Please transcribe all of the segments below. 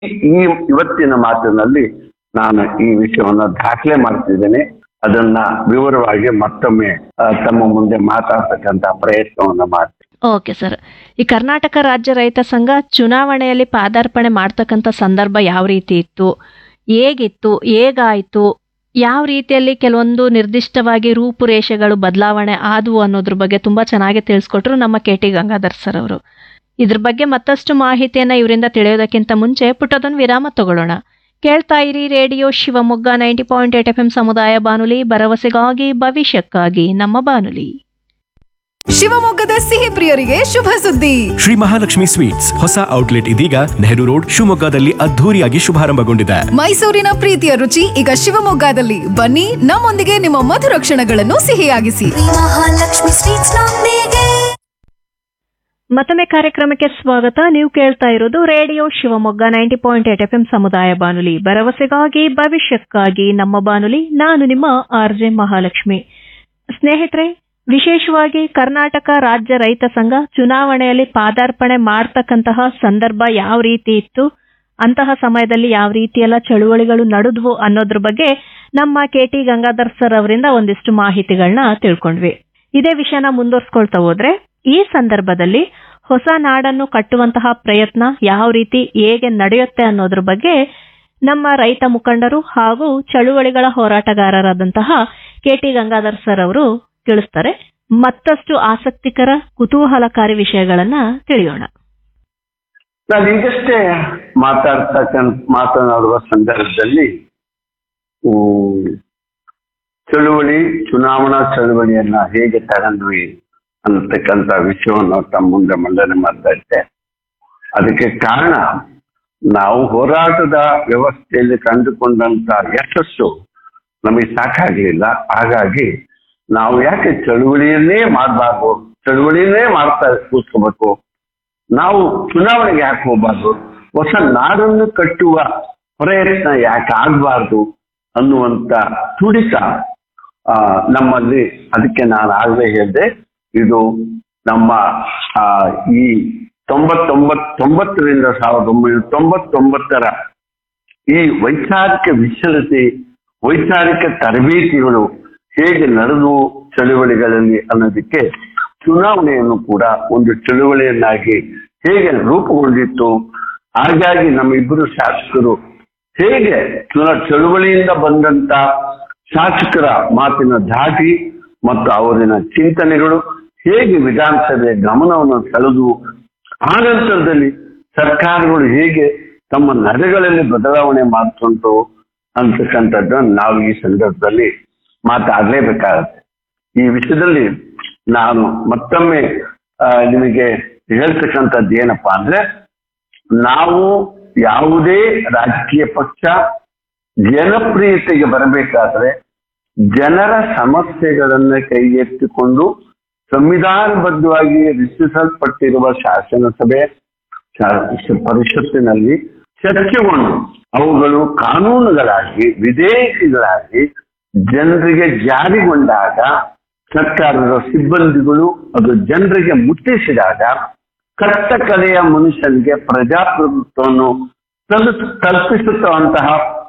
ಈ ಇವತ್ತಿನ ಮಾತಿನಲ್ಲಿ ನಾನು ಈ ವಿಷಯವನ್ನು ದಾಖಲೆ ಮಾಡ್ತಿದ್ದೇನೆ ಅದನ್ನ ವಿವರವಾಗಿ ಮತ್ತೊಮ್ಮೆ ಆ, ತಮ್ಮ ಮುಂದೆ ಮಾತಾಡ್ತಕ್ಕಂತ ಪ್ರಯತ್ನವನ್ನ ಮಾಡ್ತೀನಿ ಓಕೆ ಸರ್ ಈ ಕರ್ನಾಟಕ ರಾಜ್ಯ ರೈತ ಸಂಘ ಚುನಾವಣೆಯಲ್ಲಿ ಪಾದಾರ್ಪಣೆ ಮಾಡ್ತಕ್ಕಂಥ ಸಂದರ್ಭ ಯಾವ ರೀತಿ ಇತ್ತು ಹೇಗಿತ್ತು ಹೇಗಾಯಿತು ಯಾವ ರೀತಿಯಲ್ಲಿ ಕೆಲವೊಂದು ನಿರ್ದಿಷ್ಟವಾಗಿ ರೂಪುರೇಷೆಗಳು ಬದಲಾವಣೆ ಆದವು ಅನ್ನೋದ್ರ ಬಗ್ಗೆ ತುಂಬ ಚೆನ್ನಾಗಿ ತಿಳಿಸ್ಕೊಟ್ರು ನಮ್ಮ ಕೆ ಟಿ ಗಂಗಾಧರ್ ಸರ್ ಅವರು ಇದ್ರ ಬಗ್ಗೆ ಮತ್ತಷ್ಟು ಮಾಹಿತಿಯನ್ನು ಇವರಿಂದ ತಿಳಿಯೋದಕ್ಕಿಂತ ಮುಂಚೆ ಪುಟ್ಟದೊಂದು ವಿರಾಮ ತಗೊಳ್ಳೋಣ ಕೇಳ್ತಾ ಇರಿ radio Shivamogga ninety point eight F M ಸಮುದಾಯ ಬಾನುಲಿ ಭರವಸೆಗಾಗಿ ಭವಿಷ್ಯಕ್ಕಾಗಿ ನಮ್ಮ ಬಾನುಲಿ ಶಿವಮೊಗ್ಗದ ಸಿಹಿ ಪ್ರಿಯರಿಗೆ ಶುಭ ಸುದ್ದಿ ಶ್ರೀ ಮಹಾಲಕ್ಷ್ಮಿ ಸ್ವೀಟ್ಸ್ ಹೊಸ ಔಟ್ಲೆಟ್ ಇದೀಗ ನೆಹರು ರೋಡ್ ಶಿವಮೊಗ್ಗದಲ್ಲಿ ಅದ್ಧೂರಿಯಾಗಿ ಶುಭಾರಂಭಗೊಂಡಿದೆ ಮೈಸೂರಿನ ಪ್ರೀತಿಯ ರುಚಿ ಈಗ ಶಿವಮೊಗ್ಗದಲ್ಲಿ ಬನ್ನಿ ನಮ್ಮೊಂದಿಗೆ ನಿಮ್ಮ ಮಧುರ ಕ್ಷಣಗಳನ್ನು ಸಿಹಿಯಾಗಿಸಿ ಮಹಾಲಕ್ಷ್ಮಿ ಸ್ವೀಟ್ಸ್ ನೊಂದಿಗೆ ಮತ್ತೊಮ್ಮೆ ಕಾರ್ಯಕ್ರಮಕ್ಕೆ ಸ್ವಾಗತ ನೀವು ಕೇಳ್ತಾ ಇರೋದು radio Shivamogga ninety point eight F M ಸಮುದಾಯ ಬಾನುಲಿ ಭರವಸೆಗಾಗಿ ಭವಿಷ್ಯಕ್ಕಾಗಿ ನಮ್ಮ ಬಾನುಲಿ ನಾನು ನಿಮ್ಮ ಆರ್ ಜೆ ಮಹಾಲಕ್ಷ್ಮಿ ಸ್ನೇಹಿತರೆ ವಿಶೇಷವಾಗಿ ಕರ್ನಾಟಕ ರಾಜ್ಯ ರೈತ ಸಂಘ ಚುನಾವಣೆಯಲ್ಲಿ ಪಾದಾರ್ಪಣೆ ಮಾಡ್ತಕ್ಕಂತಹ ಸಂದರ್ಭ ಯಾವ ರೀತಿ ಇತ್ತು ಅಂತಹ ಸಮಯದಲ್ಲಿ ಯಾವ ರೀತಿಯೆಲ್ಲ ಚಳುವಳಿಗಳು ನಡೆದ್ವು ಅನ್ನೋದ್ರ ಬಗ್ಗೆ ನಮ್ಮ ಕೆ ಟಿ ಗಂಗಾಧರ್ ಸರ್ ಅವರಿಂದ ಒಂದಿಷ್ಟು ಮಾಹಿತಿಗಳನ್ನ ತಿಳ್ಕೊಂಡ್ವಿ ಇದೇ ವಿಷಯನ ಮುಂದುವರ್ಸ್ಕೊಳ್ತಾ ಹೋದ್ರೆ ಈ ಸಂದರ್ಭದಲ್ಲಿ ಹೊಸ ನಾಡನ್ನು ಕಟ್ಟುವಂತಹ ಪ್ರಯತ್ನ ಯಾವ ರೀತಿ ಹೇಗೆ ನಡೆಯುತ್ತೆ ಅನ್ನೋದ್ರ ಬಗ್ಗೆ ನಮ್ಮ ರೈತ ಮುಖಂಡರು ಹಾಗೂ ಚಳುವಳಿಗಳ ಹೋರಾಟಗಾರರಾದಂತಹ ಕೆ ಟಿ ಗಂಗಾಧರ್ ಸರ್ ಅವರು ತಿಳಿಸ್ತಾರೆ ಮತ್ತಷ್ಟು ಆಸಕ್ತಿಕರ ಕುತೂಹಲಕಾರಿ ವಿಷಯಗಳನ್ನ ತಿಳಿಯೋಣ ನಾನು ಈಗಷ್ಟೇ ಮಾತಾಡ್ತಕ್ಕಂಥ ಮಾತನಾಡುವ ಸಂದರ್ಭದಲ್ಲಿ ಹ್ಮ್, ಚಳುವಳಿ ಚುನಾವಣಾ ಚಳುವಳಿಯನ್ನ ಹೇಗೆ ತಗೊಂಡ್ವಿ ಅನ್ನತಕ್ಕಂಥ ವಿಷಯವನ್ನು ತಮ್ಮ ಮುಂದೆ ಮಂಡನೆ ಮಾಡ್ತಾ ಇದ್ದೆ ಅದಕ್ಕೆ ಕಾರಣ ನಾವು ಹೋರಾಟದ ವ್ಯವಸ್ಥೆಯಲ್ಲಿ ಕಂಡುಕೊಂಡಂತ ಯಶಸ್ಸು ನಮಗೆ ಸಾಕಾಗ್ಲಿಲ್ಲ ಹಾಗಾಗಿ ನಾವು ಯಾಕೆ ಚಳುವಳಿಯನ್ನೇ ಮಾಡಬಾರ್ದು ಚಳುವಳಿಯನ್ನೇ ಮಾಡ್ತಾ ಕೂತ್ಕೋಬೇಕು ನಾವು ಚುನಾವಣೆಗೆ ಯಾಕೆ ಹೋಗ್ಬಾರ್ದು ಹೊಸ ನಾಡನ್ನು ಕಟ್ಟುವ ಪ್ರಯತ್ನ ಯಾಕೆ ಆಗ್ಬಾರ್ದು ಅನ್ನುವಂತ ತುಡಿತ ಆ, ನಮ್ಮಲ್ಲಿ ಅದಕ್ಕೆ ನಾನು ಆಗಲೇ ಹೇಳಿದೆ ಇದು ನಮ್ಮ ಆ, ಈ ತೊಂಬತ್ತೊಂಬತ್ ತೊಂಬತ್ತರಿಂದ ಸಾವಿರದ ಒಂಬೈನೂರ ತೊಂಬತ್ತೊಂಬತ್ತರ ಈ ವೈಚಾರಿಕ ವಿಶಲತೆ ವೈಚಾರಿಕ ತರಬೇತಿಗಳು ಹೇಗೆ ನಡೆದು ಚಳುವಳಿಗಳಲ್ಲಿ ಅನ್ನೋದಕ್ಕೆ ಚುನಾವಣೆಯನ್ನು ಕೂಡ ಒಂದು ಚಳುವಳಿಯನ್ನಾಗಿ ಹೇಗೆ ರೂಪುಗೊಂಡಿತ್ತು ಹಾಗಾಗಿ ನಮ್ಮ ಇಬ್ಬರು ಶಾಸಕರು ಹೇಗೆ ಚುನ ಚಳುವಳಿಯಿಂದ ಬಂದಂತ ಶಾಸಕರ ಮಾತಿನ ಧಾಟಿ ಮತ್ತು ಅವರಿನ ಚಿಂತನೆಗಳು ಹೇಗೆ ವಿಧಾನಸಭೆಯ ಗಮನವನ್ನು ಸೆಳೆದು ಆ ನಂತರದಲ್ಲಿ ಸರ್ಕಾರಗಳು ಹೇಗೆ ತಮ್ಮ ನಡೆಗಳಲ್ಲಿ ಬದಲಾವಣೆ ಮಾಡ್ಕೊಂತು ಅಂತಕ್ಕಂಥದ್ದನ್ನು ನಾವು ಈ ಸಂದರ್ಭದಲ್ಲಿ ಮಾತಾಡಲೇಬೇಕಾಗತ್ತೆ ಈ ವಿಷಯದಲ್ಲಿ ನಾನು ಮತ್ತೊಮ್ಮೆ ಆ, ನಿಮಗೆ ಹೇಳ್ತಕ್ಕಂಥದ್ದು ಏನಪ್ಪಾ ಅಂದ್ರೆ ನಾವು ಯಾವುದೇ ರಾಜಕೀಯ ಪಕ್ಷ ಜನಪ್ರಿಯತೆಗೆ ಬರಬೇಕಾದ್ರೆ ಜನರ ಸಮಸ್ಯೆಗಳನ್ನ ಕೈಗೆತ್ತಿಕೊಂಡು ಸಂವಿಧಾನಬದ್ಧವಾಗಿ ರಚಿಸಲ್ಪಟ್ಟಿರುವ ಶಾಸನಸಭೆ ಶಾ- ಪರಿಷತ್ತಿನಲ್ಲಿ ಚರ್ಚೆಗೊಂಡು ಅವುಗಳು ಕಾನೂನುಗಳಾಗಿ ವಿಧೇಯಕಗಳಾಗಿ ಜನರಿಗೆ ಜಾರಿಗೊಂಡಾಗ ಸರ್ಕಾರದ ಸಿಬ್ಬಂದಿಗಳು ಅದು ಜನರಿಗೆ ಮುಟ್ಟಿಸಿದಾಗ ಕಟ್ಟ ಕಲೆಯ ಮನುಷ್ಯನಿಗೆ ಪ್ರಜಾಪ್ರಭುತ್ವವನ್ನು ತಲುಪ್ ತಲುಪಿಸುತ್ತವಂತಹ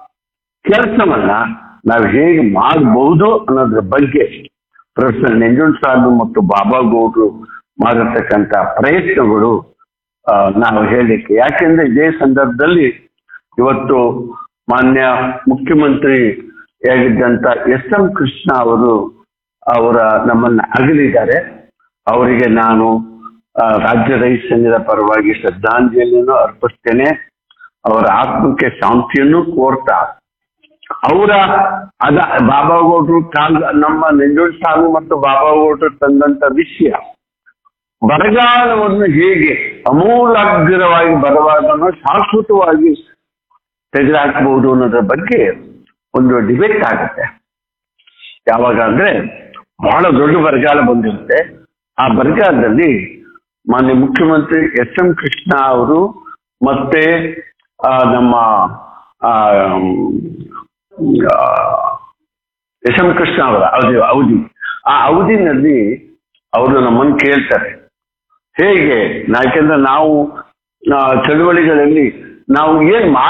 ಕೆಲಸವನ್ನ ನಾವು ಹೇಗೆ ಮಾಡಬಹುದು ಅನ್ನೋದ್ರ ಬಗ್ಗೆ ಪ್ರೊಫೆಸರ್ ನಂಜುಂಡಸ್ವಾಮಿ ಮತ್ತು ಬಾಬಾ ಗೌಡ್ರು ಮಾಡಿರ್ತಕ್ಕಂಥ ಪ್ರಯತ್ನಗಳು ಆ, ನಾವು ಹೇಳಲಿಕ್ಕೆ ಯಾಕೆಂದ್ರೆ ಇದೇ ಸಂದರ್ಭದಲ್ಲಿ ಇವತ್ತು ಮಾನ್ಯ ಮುಖ್ಯಮಂತ್ರಿ ಆಗಿದ್ದಂತ ಎಸ್ ಎಂ ಕೃಷ್ಣ ಅವರು ಅವರ ನಮ್ಮನ್ನ ಅಗಲಿದ್ದಾರೆ ಅವರಿಗೆ ನಾನು ಆ, ರಾಜ್ಯ ರೈತ ಸಂಘದ ಪರವಾಗಿ ಶ್ರದ್ಧಾಂಜಲಿಯನ್ನು ಅರ್ಪಿಸ್ತೇನೆ ಅವರ ಆತ್ಮಕ್ಕೆ ಶಾಂತಿಯನ್ನು ಕೋರ್ತಾ ಅವರ ಅದ ಬಾಬಾ ಗೌಡ್ರು ಕಾಲ್ ನಮ್ಮ ನಂಜುಂಡ ಸ್ವಾಮಿ ಮತ್ತು ಬಾಬಾ ಗೌಡ್ರು ತಂದಂತ ವಿಷಯ ಬರಗಾಲವನ್ನು ಹೇಗೆ ಅಮೂಲಾಗ್ರವಾಗಿ ಬರವಾದನ್ನು ಶಾಶ್ವತವಾಗಿ ತೆಗೆದುಹಾಕಬಹುದು ಅನ್ನೋದ್ರ ಬಗ್ಗೆ ಒಂದು ಡಿಬೇಟ್ ಆಗುತ್ತೆ ಯಾವಾಗ ಅಂದ್ರೆ ಬಹಳ ದೊಡ್ಡ ಬರಗಾಲ ಬಂದಿರುತ್ತೆ ಆ ಬರಗಾಲದಲ್ಲಿ ಮಾನ್ಯ ಮುಖ್ಯಮಂತ್ರಿ ಎಸ್ ಎಂ ಕೃಷ್ಣ ಅವರು ಮತ್ತೆ ಆ, ನಮ್ಮ ಆ, ಆ, ಎಸ್ ಎಂ ಕೃಷ್ಣ ಅವರ ಅವಧಿ ಅವಧಿ ಆ ಅವಧಿನಲ್ಲಿ ಅವರು ನಮ್ಮನ್ನು ಕೇಳ್ತಾರೆ ಹೇಗೆ ಯಾಕೆಂದ್ರೆ ನಾವು ಆ, ಚಳುವಳಿಗಳಲ್ಲಿ ನಾವು ಏನ್